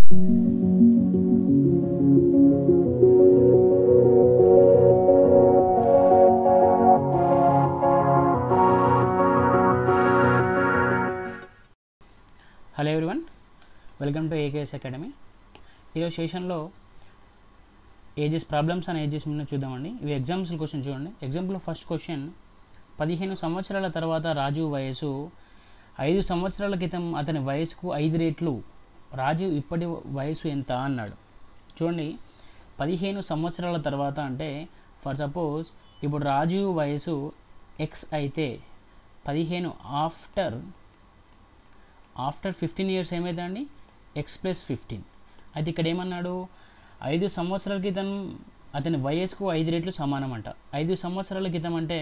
hello everyone welcome to AKS academy ఈరోజు సెషన్లో ages problems and ages మీద చూద్దామండి ఇవి ఎగ్జామ్స్ క్వశ్చన్ చూడండి ఎగ్జాంపుల్ ఫస్ట్ క్వశ్చన్ పదిహేను సంవత్సరాల తర్వాత రాజు వయసు ఐదు సంవత్సరాల క్రితం అతని వయసుకు ఐదు రేట్లు రాజు ఇప్పటి వయసు ఎంత అన్నాడు చూడండి పదిహేను సంవత్సరాల తర్వాత అంటే ఫర్ సపోజ్ ఇప్పుడు రాజు వయసు ఎక్స్ అయితే పదిహేను ఆఫ్టర్ ఆఫ్టర్ ఫిఫ్టీన్ ఇయర్స్ ఏమైందండి ఎక్స్ ప్లస్ ఫిఫ్టీన్ అయితే ఇక్కడ ఏమన్నాడు ఐదు సంవత్సరాల క్రితం అతని వయసుకు ఐదు రెట్లు సమానం అంట ఐదు సంవత్సరాల క్రితం అంటే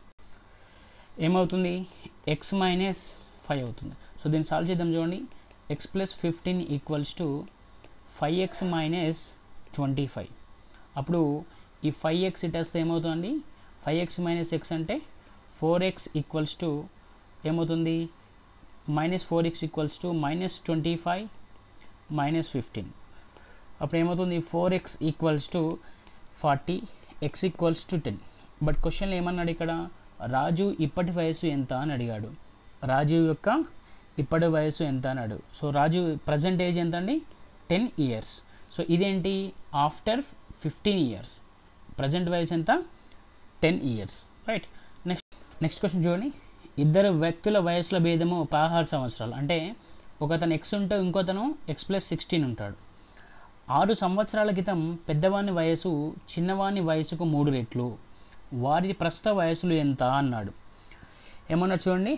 ఏమవుతుంది ఎక్స్ మైనస్ ఫైవ్ అవుతుంది సో దీన్ని సాల్వ్ చేద్దాం చూడండి X plus fifteen equals to five X minus twenty five అప్పుడు ఈ ఫైవ్ ఎక్స్ ఇటేస్తే ఏమవుతుందండి ఫైవ్ ఎక్స్ మైనస్ ఎక్స్ అంటే ఫోర్ ఎక్స్ ఈక్వల్స్ టు ఏమవుతుంది minus four X equals to minus twenty five minus fifteen అప్పుడు ఏమవుతుంది four X equals to forty X equals to ten but క్వశ్చన్లో ఏమన్నాడు ఇక్కడ రాజు ఇప్పటి వయసు ఎంత అని అడిగాడు రాజు యొక్క ఇప్పటి వయసు ఎంత అన్నాడు సో రాజు ప్రజెంట్ ఏజ్ ఎంత అండి టెన్ ఇయర్స్ సో ఇదేంటి ఆఫ్టర్ ఫిఫ్టీన్ ఇయర్స్ ప్రజెంట్ వయసు ఎంత ten years right next next question చూడండి ఇద్దరు వ్యక్తుల వయసుల భేదము పదహారు సంవత్సరాలు అంటే ఒకతను ఎక్స్ ఉంటే ఇంకోతను ఎక్స్ ప్లస్ సిక్స్టీన్ ఉంటాడు ఆరు సంవత్సరాల క్రితం పెద్దవాని వయసు చిన్నవాని వయసుకు మూడు రెట్లు వారి ప్రస్తుత వయసులు ఎంత అన్నాడు ఏమన్నా చూడండి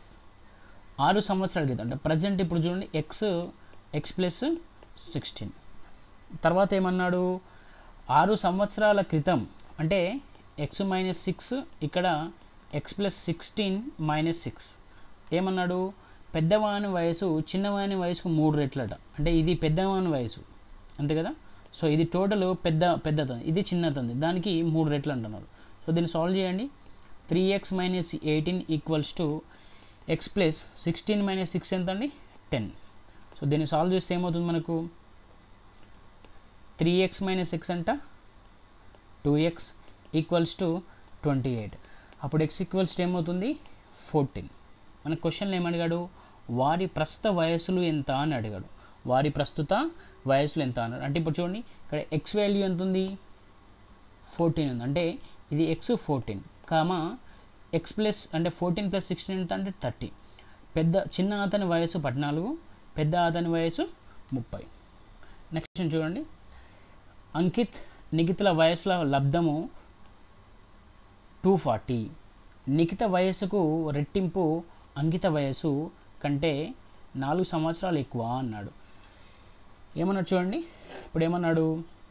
ఆరు సంవత్సరాల క్రితం అంటే ప్రజెంట్ ఇప్పుడు చూడండి ఎక్స్ ఎక్స్ ప్లస్ సిక్స్టీన్ తర్వాత ఏమన్నాడు ఆరు సంవత్సరాల క్రితం అంటే ఎక్స్ మైనస్ సిక్స్ ఇక్కడ X plus sixteen minus six ఏమన్నాడు పెద్దవాని వయసు చిన్నవాని వయసుకు మూడు రెట్లట అంటే ఇది పెద్దవాని వయసు అంతే కదా సో ఇది టోటల్ పెద్ద పెద్దతంది ఇది చిన్నతంది దానికి మూడు రెట్లు అంటున్నారు సో దీన్ని సాల్వ్ చేయండి three X minus eighteen equals to X plus sixteen minus six ఎంత అండి టెన్ సో దీన్ని సాల్వ్ చేస్తే ఏమవుతుంది మనకు త్రీ ఎక్స్ మైనస్ సిక్స్ అంట two X equals to twenty eight అప్పుడు ఎక్స్ ఈక్వల్స్ ఏమవుతుంది ఫోర్టీన్ మన క్వశ్చన్లో ఏమడిగాడు వారి ప్రస్తుత వయసులు ఎంత అని అడిగాడు వారి ప్రస్తుత వయసులు ఎంత అన్నాడు అంటే ఇప్పుడు చూడండి ఇక్కడ ఎక్స్ వాల్యూ ఎంత ఉంది ఫోర్టీన్ ఉంది అంటే ఇది X fourteen comma X plus అంటే ఫోర్టీన్ ప్లస్ సిక్స్టీన్ ఎంత అంటే థర్టీ పెద్ద చిన్న అతని వయసు పద్నాలుగు పెద్ద అతని వయసు ముప్పై నెక్స్ట్ చూడండి అంకిత్ నిఖితుల వయసుల లబ్ధము టూ ఫార్టీ నిఖిత వయసుకు రెట్టింపు అంకిత వయసు కంటే నాలుగు సంవత్సరాలు ఎక్కువ అన్నాడు ఏమన్నాడు చూడండి ఇప్పుడు ఏమన్నాడు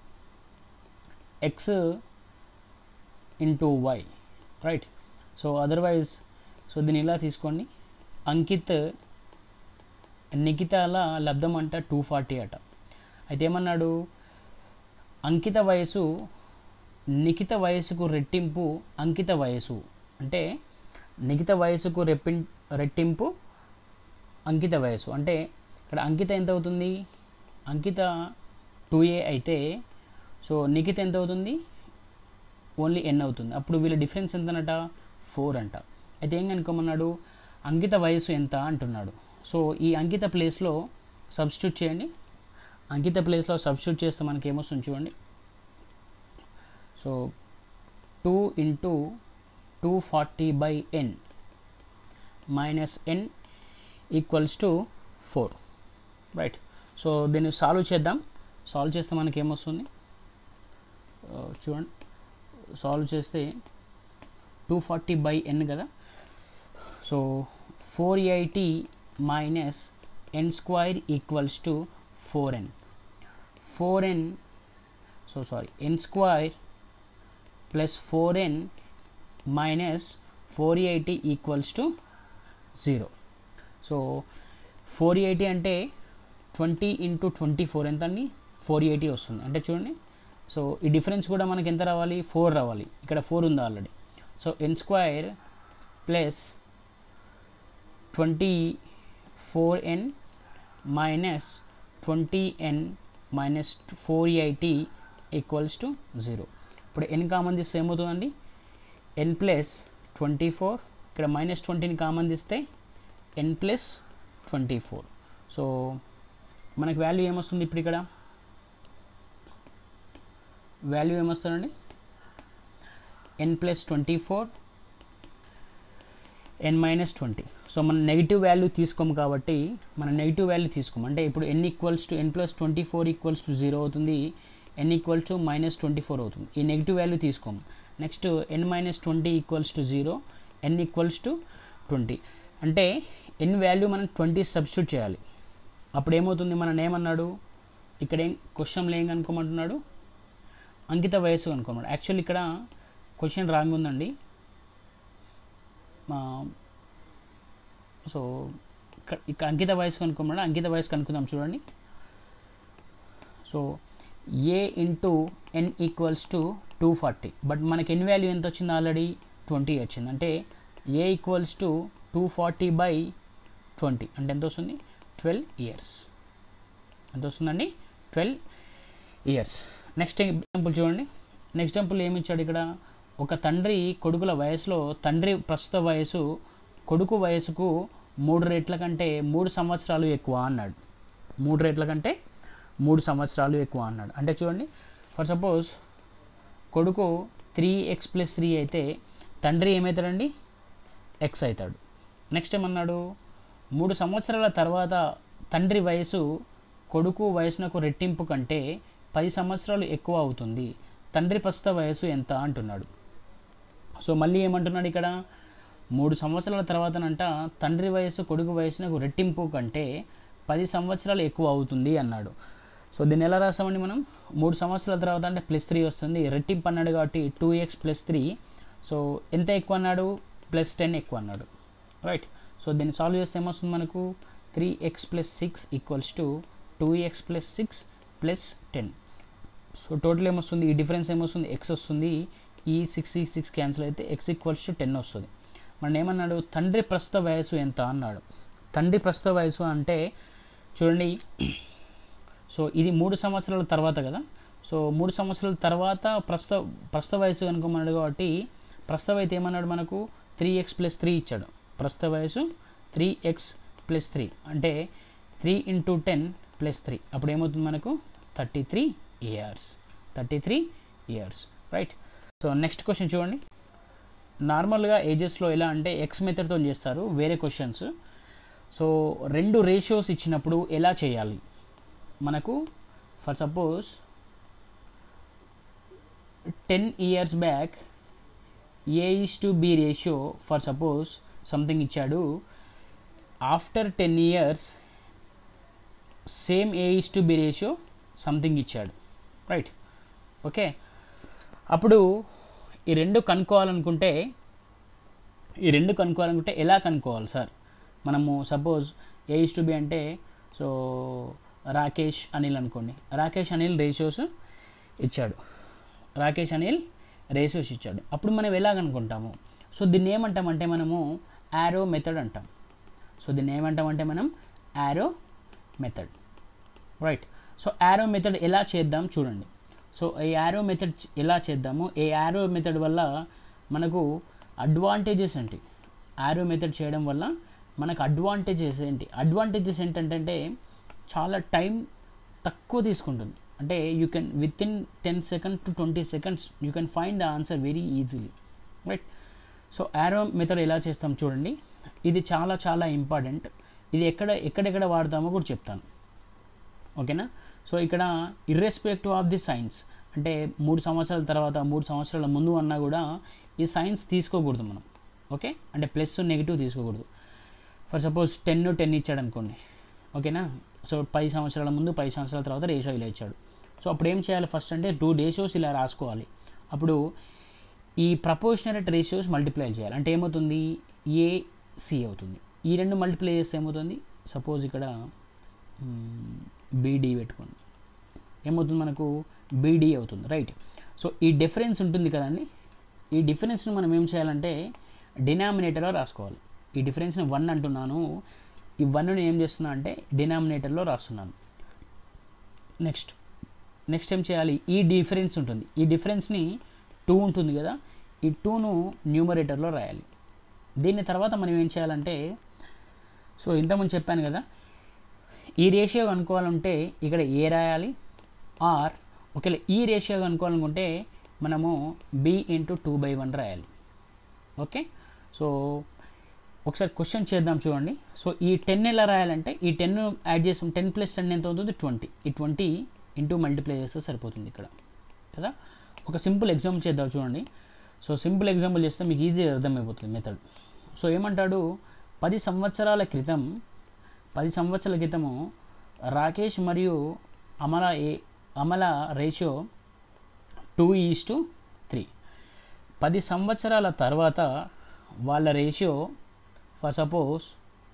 X into Y right so otherwise so దీన్ని ఇలా తీసుకోండి అంకిత్ నిఖితాల లబ్ధం అంట టూ ఫార్టీ అట అయితే ఏమన్నాడు అంకిత వయసు నిఖిత వయసుకు రెట్టింపు అంకిత వయసు అంటే నిఖిత వయసుకు రెప్పి రెట్టింపు అంకిత వయసు అంటే ఇక్కడ అంకిత ఎంత అవుతుంది అంకిత టూ ఏ అయితే సో నిఖిత ఎంత అవుతుంది ఓన్లీ ఎన్ అవుతుంది అప్పుడు వీళ్ళ డిఫరెన్స్ ఎంతనట ఫోర్ అంట అయితే ఏం కనుక్కోమన్నాడు అంకిత వయసు ఎంత అంటున్నాడు సో ఈ అంకిత ప్లేస్లో సబ్స్టిట్యూట్ చేయండి అంకిత ప్లేస్లో సబ్స్టిట్యూట్ చేస్తే మనకి ఏమొస్తుంది చూడండి so two into two forty by N minus N equals to four right so దీన్ని సాల్వ్ చేద్దాం సాల్వ్ చేస్తే మనకి ఏమొస్తుంది చూడండి సాల్వ్ చేస్తే టూ ఫార్టీ బై ఎన్ కదా so four eighty minus N square equals to four N four N so sorry N square plus four N minus four eighty equals to zero so four eighty అంటే twenty into twenty four ఎంత అండి four eighty వస్తుంది అంటే చూడండి so ఈ difference కూడా మనకి ఎంత రావాలి ఫోర్ రావాలి ఇక్కడ ఫోర్ ఉంది already so N square plus twenty four N minus twenty N minus four eighty equals to zero ఇప్పుడు ఎన్ కామన్ తీస్తే ఏమవుతుందండి ఎన్ ప్లస్ ట్వంటీ ఫోర్ ఇక్కడ మైనస్ ట్వంటీని కామన్ తీస్తే N plus twenty four so మనకు value ఏమొస్తుంది ఇప్పుడు ఇక్కడ వాల్యూ ఏమొస్తుందండి N plus twenty four N minus twenty so మనం నెగిటివ్ వాల్యూ తీసుకోము కాబట్టి మనం నెగిటివ్ వాల్యూ తీసుకోము అంటే ఇప్పుడు N equals to N plus twenty four equals to zero అవుతుంది N equals to minus twenty four అవుతుంది ఈ నెగిటివ్ వాల్యూ తీసుకోము next N minus twenty equals to zero N equals to twenty అంటే N value మనం twenty substitute చేయాలి అప్పుడు ఏమవుతుంది మనం ఏమన్నాడు ఇక్కడ ఏం క్వశ్చన్లు ఏం కనుక్కోమంటున్నాడు అంకిత వయస్సు కనుక్కోమన్నాడు యాక్చువల్ ఇక్కడ క్వశ్చన్ రాంగ్ ఉందండి సో ఇక్కడ ఇక్కడ అంకిత వయసు కనుక్కోమన్నాడు అంకిత వయసు కనుక్కుందాం చూడండి so A into N equals to two forty but మనకి ఎన్ వాల్యూ ఎంత వచ్చింది ఆల్రెడీ ట్వంటీ వచ్చింది అంటే A equals to two forty by twenty అంటే ఎంత వస్తుంది ట్వెల్వ్ ఇయర్స్ ఎంత వస్తుందండి ట్వెల్వ్ ఇయర్స్ నెక్స్ట్ ఎగ్జాంపుల్ చూడండి నెక్స్ట్ ఎగ్జాంపుల్ ఏమి ఇచ్చాడు ఇక్కడ ఒక తండ్రి కొడుకుల వయసులో తండ్రి ప్రస్తుత వయసు కొడుకు వయసుకు మూడు రేట్ల కంటే మూడు సంవత్సరాలు ఎక్కువ అన్నాడు మూడు రేట్ల కంటే మూడు సంవత్సరాలు ఎక్కువ అన్నాడు అంటే చూడండి ఫర్ సపోజ్ కొడుకు త్రీ ఎక్స్ ప్లస్ త్రీ అయితే తండ్రి ఏమవుతాడండి ఎక్స్ అవుతాడు నెక్స్ట్ ఏమన్నాడు మూడు సంవత్సరాల తర్వాత తండ్రి వయసు కొడుకు వయసునకు రెట్టింపు కంటే పది సంవత్సరాలు ఎక్కువ అవుతుంది తండ్రి ప్రస్తుత వయసు ఎంత అంటున్నాడు సో మళ్ళీ ఏమంటున్నాడు ఇక్కడ మూడు సంవత్సరాల తర్వాతనంట తండ్రి వయసు కొడుకు వయసునకు రెట్టింపు కంటే పది సంవత్సరాలు ఎక్కువ అవుతుంది అన్నాడు సో దీన్ని ఎలా రాస్తామండి మనం మూడు సంవత్సరాల తర్వాత అంటే ప్లస్ త్రీ వస్తుంది రెట్టింపు అన్నాడు కాబట్టి two X plus three so ఎంత ఎక్కువ అన్నాడు ప్లస్ టెన్ ఎక్కువ అన్నాడు రైట్ సో దీన్ని సాల్వ్ చేస్తే ఏమొస్తుంది మనకు three X plus six equals to two X plus six plus ten so total ఏమొస్తుంది ఈ డిఫరెన్స్ ఏమొస్తుంది ఎక్స్ వస్తుంది ఈ సిక్స్ ఈ సిక్స్ క్యాన్సిల్ అయితే ఎక్స్ ఈక్వల్స్ టు టెన్ వస్తుంది మనం ఏమన్నాడు తండ్రి ప్రస్తుత వయసు ఎంత అన్నాడు తండ్రి ప్రస్తుత వయసు అంటే చూడండి సో ఇది మూడు సంవత్సరాల తర్వాత కదా సో మూడు సంవత్సరాల తర్వాత ప్రస్తుత ప్రస్తుత వయసు అనుకోమన్నాడు కాబట్టి ప్రస్తుత అయితే ఏమన్నాడు మనకు త్రీ ఎక్స్ ప్లస్ త్రీ ఇచ్చాడు ప్రస్తుత వయసు త్రీ ఎక్స్ ప్లస్ త్రీ అంటే three into ten plus three అప్పుడు ఏమవుతుంది మనకు thirty three years thirty three years right so next question చూడండి నార్మల్గా ఏజెస్లో ఎలా అంటే ఎక్స్ మెథడ్తో చేస్తారు వేరే క్వశ్చన్స్ సో రెండు రేషియోస్ ఇచ్చినప్పుడు ఎలా చేయాలి మనకు for suppose ten years back A is to B ratio for suppose something ఇచ్చాడు after ten years same A is to B ratio something ఇచ్చాడు రైట్ ఓకే అప్పుడు ఈ రెండు కనుక్కోవాలనుకుంటే ఈ రెండు కనుక్కోవాలనుకుంటే ఎలా కనుక్కోవాలి సార్ మనము suppose A is to B అంటే సో రాకేష్ అనిల్ అనుకోండి రాకేష్ అనిల్ రేషియోస్ ఇచ్చాడు రాకేష్ అనిల్ రేషియోస్ ఇచ్చాడు అప్పుడు మనం ఎలా కనుక్కుంటాము సో దీన్ని ఏమంటామంటే మనము యారో మెథడ్ అంటాం సో దీన్ని ఏమంటామంటే మనం arrow method right so arrow method ఎలా చేద్దాం చూడండి సో ఈ యారో మెథడ్ ఎలా చేద్దాము ఈ యారో మెథడ్ వల్ల మనకు అడ్వాంటేజెస్ ఏంటి యారో మెథడ్ చేయడం వల్ల మనకు అడ్వాంటేజెస్ ఏంటి అడ్వాంటేజెస్ ఏంటంటే చాలా టైం తక్కువ తీసుకుంటుంది అంటే you can within ten second to twenty seconds you can find the answer very easily right so arrow method ఎలా చేస్తాం చూడండి ఇది చాలా చాలా ఇంపార్టెంట్ ఇది ఎక్కడ ఎక్కడెక్కడ వాడతామో కూడా చెప్తాను ఓకేనా సో ఇక్కడ ఇర్రెస్పెక్టివ్ ఆఫ్ ది సైన్స్ అంటే మూడు సంవత్సరాల తర్వాత మూడు సంవత్సరాల ముందు అన్నా కూడా ఈ సైన్స్ తీసుకోకూడదు మనం ఓకే అంటే ప్లస్ నెగిటివ్ తీసుకోకూడదు ఫర్ సపోజ్ టెన్ టెన్ ఇచ్చాడు అనుకోండి ఓకేనా సో పది సంవత్సరాల ముందు పది సంవత్సరాల తర్వాత రేషియో ఇలా ఇచ్చాడు సో అప్పుడు ఏం చేయాలి ఫస్ట్ అంటే టూ రేషియోస్ ఇలా రాసుకోవాలి అప్పుడు ఈ ప్రపోర్షనరేట్ రేషియోస్ మల్టిప్లై చేయాలి అంటే ఏమవుతుంది ఏ సి అవుతుంది ఈ రెండు మల్టిప్లై చేస్తే ఏమవుతుంది సపోజ్ ఇక్కడ బీడీ పెట్టుకోండి ఏమవుతుంది మనకు బీడీ అవుతుంది రైట్ సో ఈ డిఫరెన్స్ ఉంటుంది కదండి ఈ డిఫరెన్స్ని మనం ఏం చేయాలంటే డినామినేటర్లో రాసుకోవాలి ఈ డిఫరెన్స్ని వన్ అంటున్నాను ఈ వన్ని ఏం చేస్తున్నా అంటే డినామినేటర్లో రాస్తున్నాను నెక్స్ట్ నెక్స్ట్ ఏం చేయాలి ఈ డిఫరెన్స్ ఉంటుంది ఈ డిఫరెన్స్ని టూ ఉంటుంది కదా ఈ టూను న్యూమరేటర్లో రాయాలి దీని తర్వాత మనం ఏం చేయాలంటే సో ఇంతకుముందు చెప్పాను కదా ఈ రేషియో కనుక్కోవాలంటే ఇక్కడ ఏ రాయాలి ఆర్ ఒకవేళ ఈ రేషియో కనుక్కోవాలనుకుంటే మనము B into two by one రాయాలి ఓకే సో ఒకసారి క్వశ్చన్ చేద్దాం చూడండి సో ఈ టెన్ ఎలా రాయాలంటే ఈ టెన్ యాడ్ చేసాం టెన్ ప్లస్ టెన్ ఎంత అవుతుంది ట్వంటీ ఈ ట్వంటీ ఇంటూ మల్టిప్లై చేస్తే సరిపోతుంది ఇక్కడ కదా ఒక సింపుల్ ఎగ్జాంపుల్ చేద్దాం చూడండి సో సింపుల్ ఎగ్జాంపుల్ చేస్తే మీకు ఈజీ అర్థమైపోతుంది మెథడ్ సో ఏమంటాడు పది సంవత్సరాల క్రితం పది సంవత్సరాల క్రితము రాకేష్ మరియు అమల ఏ Amala ratio two is to three పది సంవత్సరాల తర్వాత వాళ్ళ ratio for suppose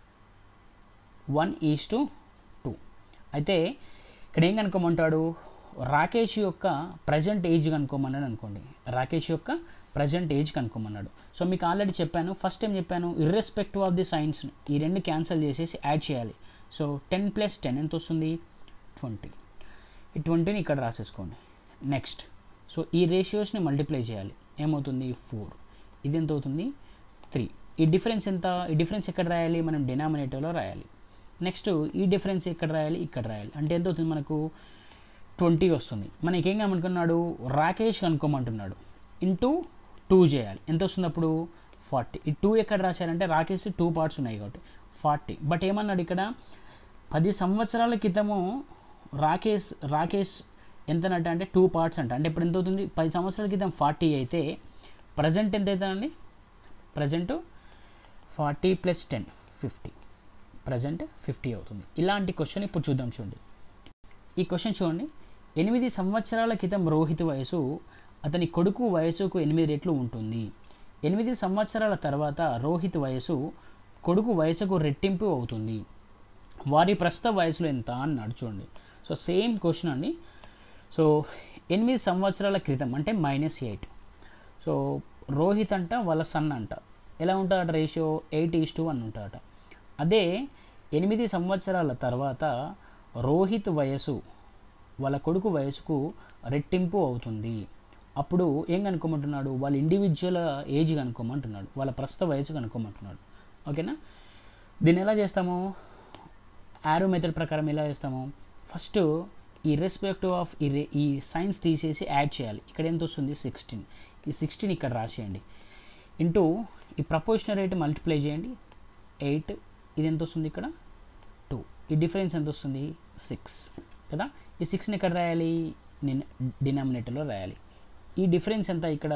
one is to two అయితే ఇక్కడ ఏం కనుక్కోమంటాడు రాకేష్ యొక్క ప్రజెంట్ ఏజ్ కనుక్కోమన్నాడు అనుకోండి రాకేష్ యొక్క ప్రజెంట్ ఏజ్ కనుక్కోమన్నాడు సో మీకు ఆల్రెడీ చెప్పాను ఫస్ట్ టైం చెప్పాను ఇర్రెస్పెక్టివ్ ఆఫ్ ది సైన్స్ ఈ రెండు క్యాన్సిల్ చేసేసి యాడ్ చేయాలి సో టెన్ ప్లస్ టెన్ ఎంత వస్తుంది ట్వంటీ ఈ ట్వంటీని ఇక్కడ రాసేసుకోండి నెక్స్ట్ సో ఈ రేషియోస్ని మల్టిప్లై చేయాలి ఏమవుతుంది ఫోర్ ఇది ఎంత అవుతుంది త్రీ ఈ డిఫరెన్స్ ఎంత ఈ డిఫరెన్స్ ఎక్కడ రాయాలి మనం డినామినేటర్లో రాయాలి నెక్స్ట్ ఈ డిఫరెన్స్ ఎక్కడ రాయాలి ఇక్కడ రాయాలి అంటే ఎంత అవుతుంది మనకు ట్వంటీ వస్తుంది మనకి ఏం కామనుకున్నాడు రాకేష్ కనుక్కోమంటున్నాడు ఇంటూ టూ చేయాలి ఎంత వస్తుంది అప్పుడు ఫార్టీ ఈ టూ ఎక్కడ రాశారంటే రాకేష్ టూ పార్ట్స్ ఉన్నాయి కాబట్టి ఫార్టీ బట్ ఏమన్నాడు ఇక్కడ పది సంవత్సరాల క్రితము రాకేష్ రాకేష్ ఎంతనట అంటే టూ పార్ట్స్ అంట అంటే ఇప్పుడు ఎంత అవుతుంది పది సంవత్సరాల క్రితం ఫార్టీ అయితే ప్రజెంట్ ఎంత అవుతుందండి present forty plus ten fifty present fifty అవుతుంది ఇలాంటి క్వశ్చన్ ఇప్పుడు చూద్దాం చూడండి ఈ క్వశ్చన్ చూడండి ఎనిమిది సంవత్సరాల క్రితం రోహిత్ వయసు అతని కొడుకు వయసుకు ఎనిమిది రెట్లు ఉంటుంది ఎనిమిది సంవత్సరాల తర్వాత రోహిత్ వయసు కొడుకు వయసుకు రెట్టింపు అవుతుంది వారి ప్రస్తుత వయసులో ఎంత అన్నాడు చూడండి సో సేమ్ క్వశ్చన్ అండి సో ఎనిమిది సంవత్సరాల క్రితం అంటే మైనస్ ఎయిట్ సో రోహిత్ అంట వాళ్ళ సన్ అంట ఎలా ఉంటాడట ratio eight is to one ఉంటాడట అదే ఎనిమిది సంవత్సరాల తర్వాత రోహిత్ వయసు వాళ్ళ కొడుకు వయసుకు రెట్టింపు అవుతుంది అప్పుడు ఏం కనుక్కోమంటున్నాడు వాళ్ళ ఇండివిజువల్ ఏజ్ కనుక్కోమంటున్నాడు వాళ్ళ ప్రస్తుత వయసు కనుక్కోమంటున్నాడు ఓకేనా దీన్ని ఎలా చేస్తాము యారో మెథడ్ ప్రకారం ఎలా చేస్తాము ఫస్ట్ ఈ రెస్పెక్టివ్ ఆఫ్ ఈ రే ఈ సైన్స్ తీసేసి యాడ్ చేయాలి ఇక్కడ ఎంత వస్తుంది సిక్స్టీన్ ఈ సిక్స్టీన్ ఇక్కడ రాసేయండి ఇంటూ ఈ ప్రపోర్షనల్ రేట్ మల్టిప్లై చేయండి ఎయిట్ ఇది ఎంత వస్తుంది ఇక్కడ టూ ఈ డిఫరెన్స్ ఎంత వస్తుంది సిక్స్ కదా ఈ సిక్స్ని ఎక్కడ రాయాలి నేను డినామినేటర్లో రాయాలి ఈ డిఫరెన్స్ ఎంత ఇక్కడ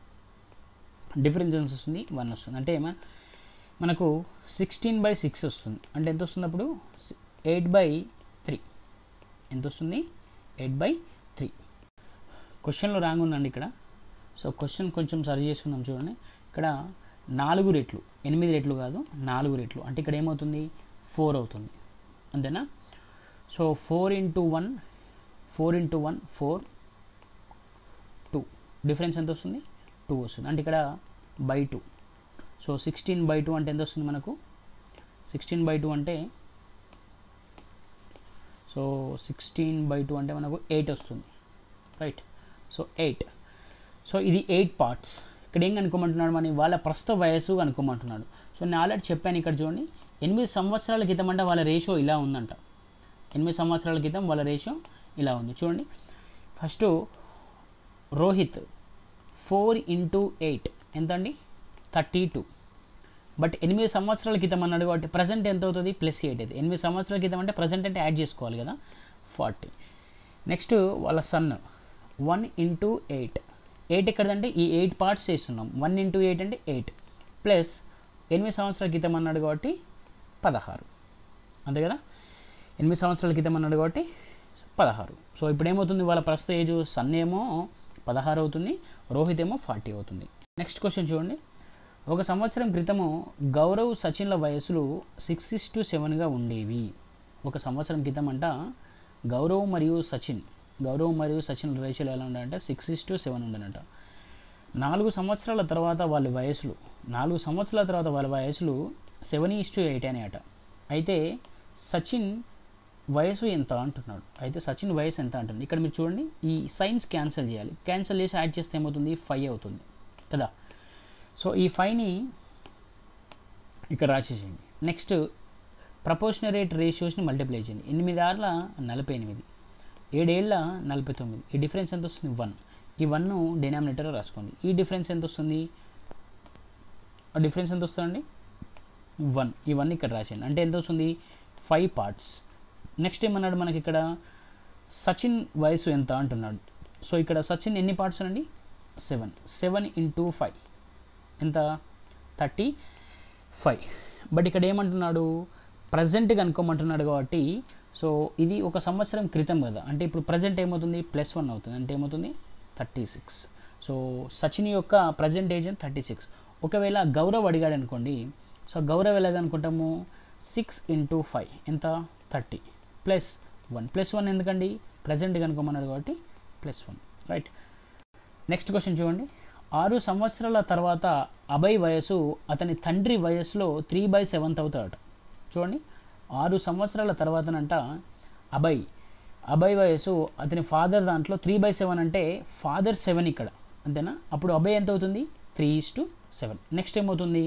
డిఫరెన్స్ ఎంత వస్తుంది వన్ వస్తుంది అంటే ఏమో మనకు సిక్స్టీన్ బై సిక్స్ వస్తుంది అంటే ఎంత వస్తుంది అప్పుడు ఎయిట్ బై త్రీ ఎంత వస్తుంది ఎయిట్ బై త్రీ క్వశ్చన్లో రాంగ్ ఉందండి ఇక్కడ సో క్వశ్చన్ కొంచెం సరి చేసుకుందాం చూడండి ఇక్కడ నాలుగు రెట్లు ఎనిమిది రెట్లు కాదు నాలుగు రెట్లు అంటే ఇక్కడ ఏమవుతుంది ఫోర్ అవుతుంది అంతేనా so four into one four into one four two difference ఎంత వస్తుంది టూ వస్తుంది అంటే ఇక్కడ by two so sixteen by two అంటే ఎంత వస్తుంది మనకు సిక్స్టీన్ బై టూ అంటే సో సిక్స్టీన్ బై టూ అంటే మనకు ఎయిట్ వస్తుంది రైట్ సో ఎయిట్ సో ఇది ఎయిట్ పార్ట్స్ ఇక్కడ ఏం కనుక్కోమంటున్నాడు మన వాళ్ళ ప్రస్తుత వయస్సు కనుక్కోమంటున్నాడు సో నేను ఆల్రెడీ చెప్పాను ఇక్కడ చూడండి ఎనిమిది సంవత్సరాల క్రితం అంటే వాళ్ళ రేషియో ఇలా ఉందంట ఎనిమిది సంవత్సరాల క్రితం వాళ్ళ రేషియో ఇలా ఉంది చూడండి first Rohit four into eight ఎంత అండి థర్టీ టూ బట్ ఎనిమిది సంవత్సరాల క్రితం అన్నాడు కాబట్టి ప్రజెంట్ ఎంత అవుతుంది ప్లస్ ఎయిట్ అయితే ఎనిమిది సంవత్సరాల క్రితం అంటే ప్రజెంట్ అంటే యాడ్ చేసుకోవాలి కదా ఫార్టీ నెక్స్ట్ వాళ్ళ son one into eight eight ఎక్కడదంటే ఈ ఎయిట్ పార్ట్స్ చేస్తున్నాం వన్ ఇంటూ ఎయిట్ అంటే ఎయిట్ ప్లస్ ఎనిమిది సంవత్సరాల క్రితం అన్నాడు కాబట్టి పదహారు అంతే కదా ఎనిమిది సంవత్సరాల క్రితం అన్నాడు కాబట్టి పదహారు సో ఇప్పుడు ఏమవుతుంది వాళ్ళ ప్రస్తుత ఏజ్ సన్ ఏమో పదహారు అవుతుంది రోహిత్ ఏమో ఫార్టీ అవుతుంది నెక్స్ట్ క్వశ్చన్ చూడండి ఒక సంవత్సరం క్రితము గౌరవ్ సచిన్ల వయసులు సిక్స్ ఇస్ టు సెవెన్గా ఉండేవి ఒక సంవత్సరం క్రితం అంట గౌరవ్ మరియు సచిన్ గౌరవ్ మరియు సచిన్ రేషియోలు ఎలా ఉండాలంటే సిక్స్ ఇస్ టు సెవెన్ ఉండనంట నాలుగు సంవత్సరాల తర్వాత వాళ్ళ వయసులు నాలుగు సంవత్సరాల తర్వాత వాళ్ళ వయసులు సెవెన్ ఈస్ టు ఎయిట్ అనే అట అయితే సచిన్ వయసు ఎంత అంటున్నాడు అయితే సచిన్ వయసు ఎంత అంటుంది ఇక్కడ మీరు చూడండి ఈ సైన్స్ క్యాన్సిల్ చేయాలి క్యాన్సిల్ చేసి యాడ్ చేస్తే ఏమవుతుంది ఫైవ్ అవుతుంది కదా సో ఈ ఫైవ్ని ఇక్కడ రాసేసేయండి నెక్స్ట్ ప్రపోర్షనరేట్ రేషియోస్ని మల్టిప్లై చేయండి ఎనిమిది ఆర్ల నలభై ఎనిమిది ఏడేళ్ళ నలభై తొమ్మిది ఈ డిఫరెన్స్ ఎంత వస్తుంది వన్ ఈ వన్ డినామినేటర్ రాసుకోండి ఈ డిఫరెన్స్ ఎంత వస్తుంది ఆ డిఫరెన్స్ ఎంత వస్తుందండి వన్ ఈ వన్ ఇక్కడ రాసేయండి అంటే ఎంత వస్తుంది ఫైవ్ పార్ట్స్ నెక్స్ట్ ఏమన్నాడు మనకి ఇక్కడ సచిన్ వయసు ఎంత అంటున్నాడు సో ఇక్కడ సచిన్ ఎన్ని పార్ట్స్ అండి సెవెన్ సెవెన్ ఇంటూ ఫైవ్ ఎంత థర్టీ ఫైవ్ బట్ ఇక్కడ ఏమంటున్నాడు ప్రజెంట్ కనుక్కోమంటున్నాడు కాబట్టి సో ఇది ఒక సంవత్సరం క్రితం కదా అంటే ఇప్పుడు ప్రజెంట్ ఏమవుతుంది ప్లస్ వన్ అవుతుంది అంటే ఏమవుతుంది థర్టీ సిక్స్ సో సచిన్ యొక్క ప్రజెంట్ ఏజ్ థర్టీ సిక్స్ ఒకవేళ గౌరవ్ అడిగాడు అనుకోండి సో గౌరవ్ ఎలాగనుకుంటాము సిక్స్ ఇంటూ ఫైవ్ ఎంత thirty plus one plus one ఎందుకండి ప్రజెంట్ కనుక్కోమన్నాడు కాబట్టి plus one right next question చూడండి ఆరు సంవత్సరాల తర్వాత అభయ్ వయసు అతని తండ్రి వయసులో త్రీ బై సెవెంత్ అవుతాడట చూడండి ఆరు సంవత్సరాల తర్వాతనంట అభయ్ అభయ్ వయసు అతని ఫాదర్ దాంట్లో త్రీ బై సెవెన్ అంటే ఫాదర్ సెవెన్ ఇక్కడ అంతేనా అప్పుడు అభయ్ ఎంత అవుతుంది three is to seven next ఏమవుతుంది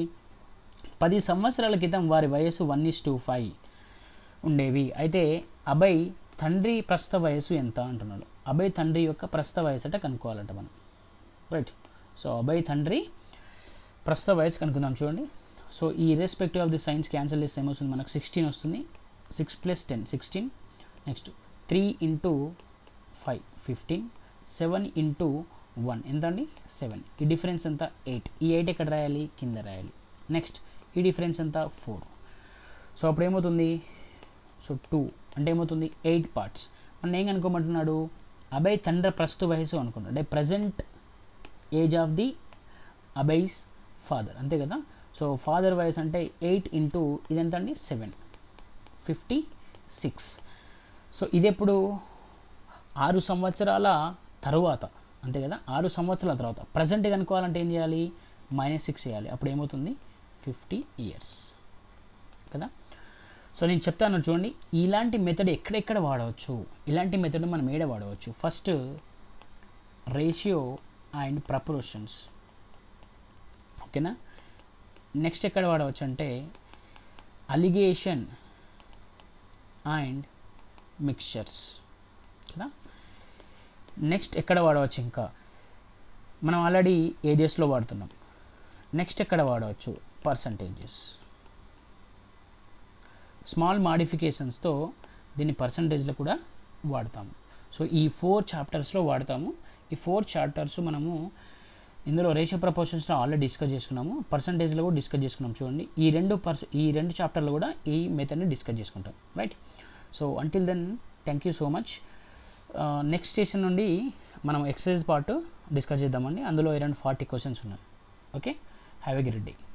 పది సంవత్సరాల క్రితం వారి వయసు వన్ ఇస్ టు ఫైవ్ ఉండేవి అయితే అభయ్ తండ్రి ప్రస్తుత వయసు ఎంత అంటున్నాడు అభయ్ తండ్రి యొక్క ప్రస్తుత వయసు అంటే కనుక్కోవాలంట మనం రైట్ సో అభయ్ తండ్రి ప్రస్తుత వయసు కనుక్కుందాం చూడండి సో ఈ irrespective of the signs cancel చేస్తే ఏమొస్తుంది మనకు సిక్స్టీన్ వస్తుంది six plus ten sixteen next three into five fifteen seven into one ఎంత అండి సెవెన్ ఈ డిఫరెన్స్ ఎంత ఎయిట్ ఈ ఎయిట్ ఎక్కడ రాయాలి కింద రాయాలి నెక్స్ట్ ఈ డిఫరెన్స్ ఎంత ఫోర్ సో అప్పుడు ఏమవుతుంది సో టూ అంటే ఏమవుతుంది ఎయిట్ పార్ట్స్ మనం ఏం అనుకోమంటున్నాడు అభయ్ తండ్రి ప్రస్తుత వయసు అనుకున్నాడు అంటే present age of the Abhay's father అంతే కదా సో ఫాదర్ వయసు అంటే ఎయిట్ ఇంటూ ఇదెంత అండి సెవెన్ ఫిఫ్టీ సిక్స్ సో ఇది ఎప్పుడు ఆరు సంవత్సరాల తరువాత అంతే కదా ఆరు సంవత్సరాల తర్వాత ప్రజెంట్ కనుక్కోవాలంటే ఏం చేయాలి మైనస్ సిక్స్ చేయాలి అప్పుడు ఏమవుతుంది ఫిఫ్టీ ఇయర్స్ కదా సో నేను చెప్తాను చూడండి ఇలాంటి మెథడ్ ఎక్కడెక్కడ వాడవచ్చు ఇలాంటి మెథడ్ మనం ఏడ వాడవచ్చు ఫస్ట్ రేషియో అండ్ ప్రపోర్షన్స్ ఓకేనా నెక్స్ట్ ఎక్కడ వాడవచ్చు అంటే అలిగేషన్ అండ్ మిక్స్చర్స్ కదా నెక్స్ట్ ఎక్కడ వాడవచ్చు ఇంకా మనం ఆల్రెడీ ఏరియాస్లో వాడుతున్నాం నెక్స్ట్ ఎక్కడ వాడవచ్చు పర్సంటేజెస్ స్మాల్ మాడిఫికేషన్స్తో దీన్ని పర్సంటేజ్లో కూడా వాడతాము సో ఈ ఫోర్ చాప్టర్స్లో వాడతాము ఈ ఫోర్ చాప్టర్స్ మనము ఇందులో రేషియో ప్రపోర్షన్స్లో ఆల్రెడీ డిస్కస్ చేసుకున్నాము పర్సంటేజ్లో కూడా డిస్కస్ చేసుకున్నాం చూడండి ఈ రెండు పర్స ఈ రెండు చాప్టర్లో కూడా ఈ మెథడ్ని డిస్కస్ చేసుకుంటాం right so until then thank you so much next session నుండి మనం ఎక్సర్సైజ్ పార్ట్ డిస్కస్ చేద్దామండి అందులో అరౌండ్ ఫార్టీ క్వశ్చన్స్ ఉన్నాయి okay have a great day